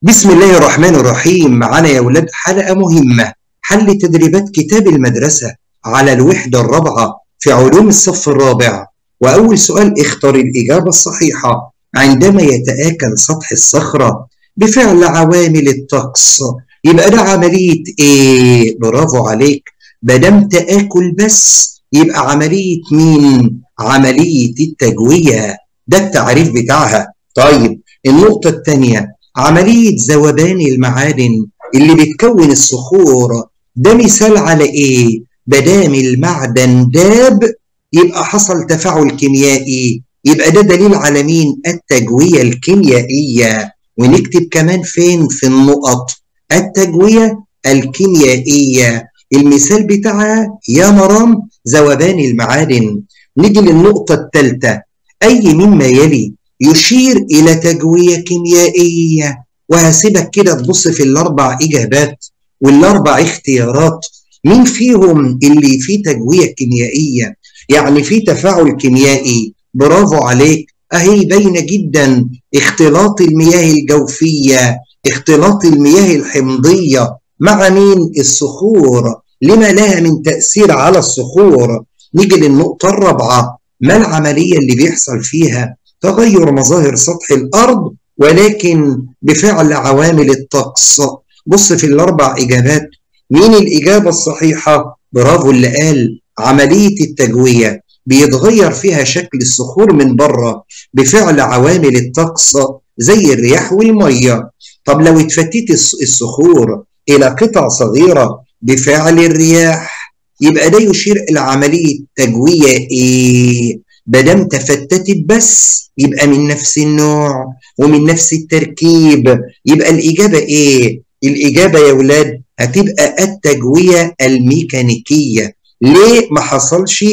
بسم الله الرحمن الرحيم معانا يا ولاد حلقة مهمة حل تدريبات كتاب المدرسة على الوحدة الرابعة في علوم الصف الرابع وأول سؤال اختر الإجابة الصحيحة عندما يتآكل سطح الصخرة بفعل عوامل الطقس يبقى ده عملية إيه؟ برافو عليك مادام تآكل بس يبقى عملية مين؟ عملية التجوية ده التعريف بتاعها طيب النقطة الثانية عملية ذوبان المعادن اللي بتكون الصخور ده مثال على ايه؟ بدام المعدن داب يبقى حصل تفاعل كيميائي يبقى ده دليل على مين؟ التجوية الكيميائية ونكتب كمان فين في النقط التجوية الكيميائية المثال بتاعها يا مرام ذوبان المعادن نيجي للنقطة الثالثة أي مما يلي يشير إلى تجوية كيميائية وهسيبك كده تبص في الأربع إجابات والأربع اختيارات مين فيهم اللي فيه تجوية كيميائية يعني فيه تفاعل كيميائي برافو عليك أهي باينة جدا اختلاط المياه الجوفية اختلاط المياه الحمضية مع مين الصخور لما لها من تأثير على الصخور نيجي للنقطة الرابعة ما العملية اللي بيحصل فيها تغير مظاهر سطح الأرض ولكن بفعل عوامل الطقس بص في الأربع إجابات مين الإجابة الصحيحة؟ برافو اللي قال عملية التجوية بيتغير فيها شكل الصخور من بره بفعل عوامل الطقس زي الرياح والمية طب لو اتفتت الصخور إلى قطع صغيرة بفعل الرياح يبقى ده يشير إلى عملية تجوية إيه؟ مادام تفتتت بس يبقى من نفس النوع ومن نفس التركيب يبقى الإجابة إيه؟ الإجابة يا ولاد هتبقى التجوية الميكانيكية ليه ما حصلش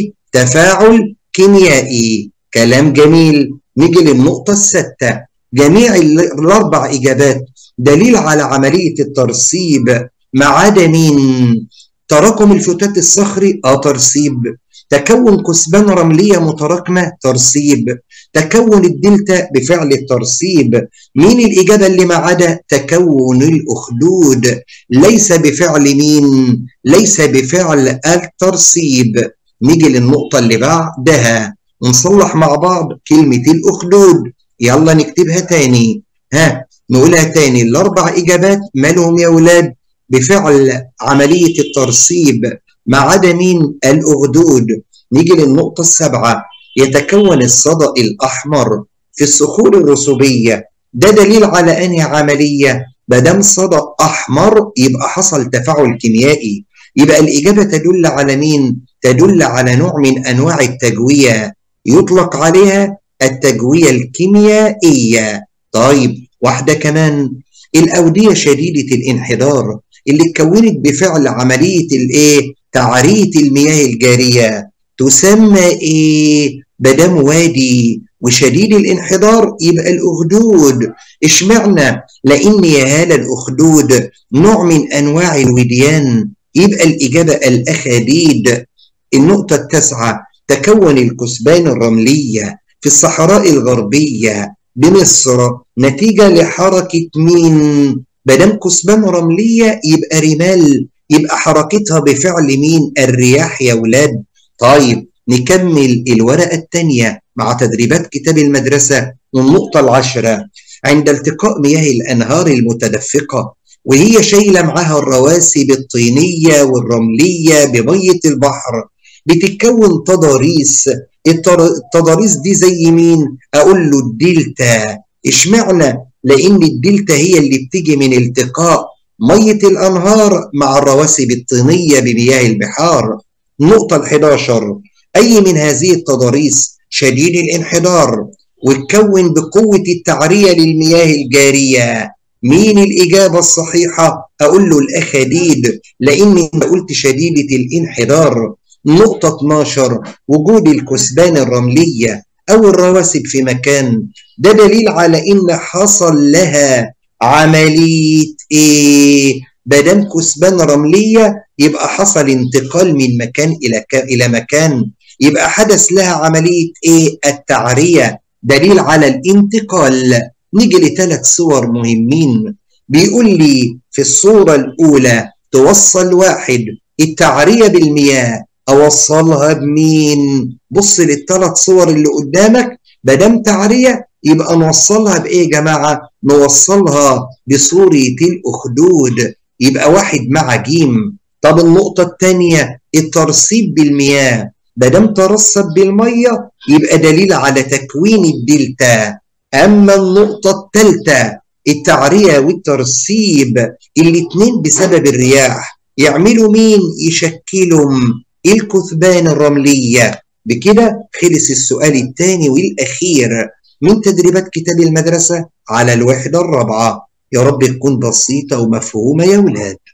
تفاعل كيميائي كلام جميل نيجي للنقطة الستة جميع الأربع إجابات دليل على عملية الترسيب ما عدا مين؟ تراكم الفتات الصخري اه ترسيب تكون كثبان رملية متراكمة ترسيب تكون الدلتا بفعل الترسيب مين الإجابة اللي ما عدا تكون الأخدود ليس بفعل مين ليس بفعل الترسيب نيجي للنقطة اللي بعدها ونصلح مع بعض كلمة الأخدود يلا نكتبها تاني ها نقولها تاني الأربع إجابات مالهم يا ولاد بفعل عملية الترسيب ما عدا مين الأخدود نيجي للنقطة السابعة يتكون الصدأ الأحمر في الصخور الرسوبية ده دليل على أنهي عملية مادام صدأ أحمر يبقى حصل تفاعل كيميائي يبقى الإجابة تدل على مين؟ تدل على نوع من أنواع التجوية يطلق عليها التجوية الكيميائية طيب واحدة كمان الأودية شديدة الانحدار اللي اتكونت بفعل عملية الايه؟ تعرية المياه الجارية تسمى ايه؟ بدم وادي وشديد الانحدار يبقى الأخدود اشمعنى؟ لأن يا هالة الأخدود نوع من أنواع الوديان يبقى الإجابة الأخاديد النقطة التاسعة تكون الكثبان الرملية في الصحراء الغربية بمصر نتيجة لحركة مين؟ مادام كثبان رملية يبقى رمال يبقى حركتها بفعل مين؟ الرياح يا ولاد طيب نكمل الورقة الثانية مع تدريبات كتاب المدرسة والنقطة العشرة عند التقاء مياه الأنهار المتدفقة وهي شايلة معاها الرواسب الطينية والرملية بمية البحر بتتكون تضاريس التضاريس دي زي مين؟ أقول له الدلتا اشمعنى؟ لأن الدلتا هي اللي بتيجي من التقاء مية الأنهار مع الرواسب الطينية بمياه البحار النقطة الحداشر أي من هذه التضاريس شديد الانحدار وتكون بقوة التعرية للمياه الجارية مين الإجابة الصحيحة؟ أقول له الأخاديد لأن أنت قلت شديدة الانحدار نقطة 12 وجود الكثبان الرملية أو الرواسب في مكان ده دليل على إن حصل لها عملية إيه؟ مادام كثبان رملية يبقى حصل انتقال من مكان إلى إلى مكان يبقى حدث لها عملية إيه؟ التعرية دليل على الانتقال نيجي لثلاث صور مهمين بيقول لي في الصورة الأولى توصل واحد التعرية بالمياه أوصلها بمين؟ بص للثلاث صور اللي قدامك مادام تعرية يبقى نوصلها بإيه يا جماعة؟ نوصلها بصورة الأخدود يبقى واحد مع جيم طب النقطة الثانية الترسيب بالمياه مادام ترسب بالمية يبقى دليل على تكوين الدلتا أما النقطة الثالثة التعرية والترسيب الاتنين بسبب الرياح يعملوا مين يشكلوا الكثبان الرملية بكده خلص السؤال الثاني والأخير من تدريبات كتاب المدرسة على الوحدة الرابعة يا رب تكون بسيطة ومفهومة يا ولاد